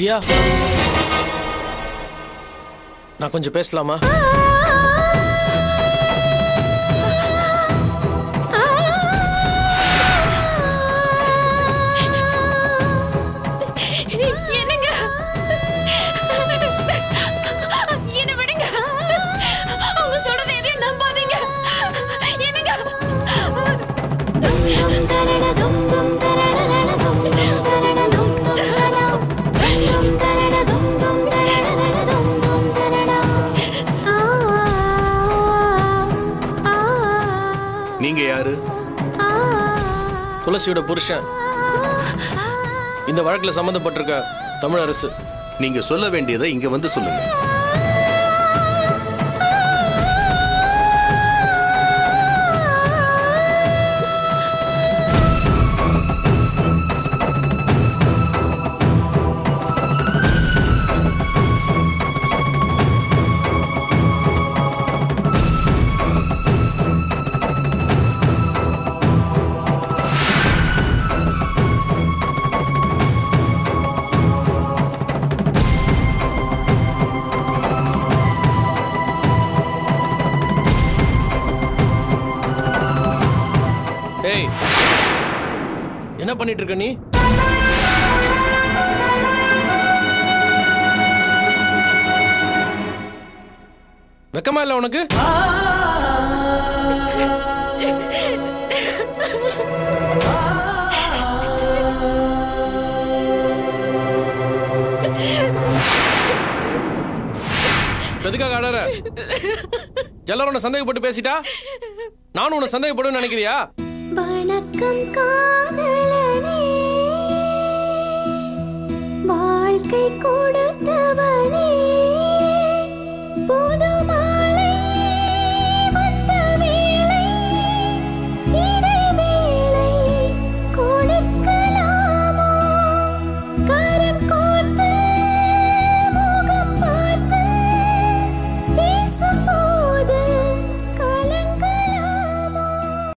ஐயா நான் கொஞ்சம் பேசலாமா என்னங்க என்ன விடுங்க அவங்க சொல்றது எதையும் நம்பாதீங்க என்னங்க நீங்க யாரு துளசியோட புருஷன் இந்த வழக்குல சம்மந்தப்பட்டிருக்க தமிழ் அரசு நீங்க சொல்ல வேண்டியதை இங்க வந்து சொல்லுங்க ஏய் என்ன பண்ணிட்டு இருக்க நீ வெக்கமா இல்ல உனக்கு எதுக்காக அடற எல்லாரும் உன்னை சந்தேகப்பட்டு பேசிட்டா நானும் உன்னை சந்தேகப்படுவேன்னு நினைக்கிறியா வணக்கம் காதலனே வாழ்க்கை கொடுத்தவர்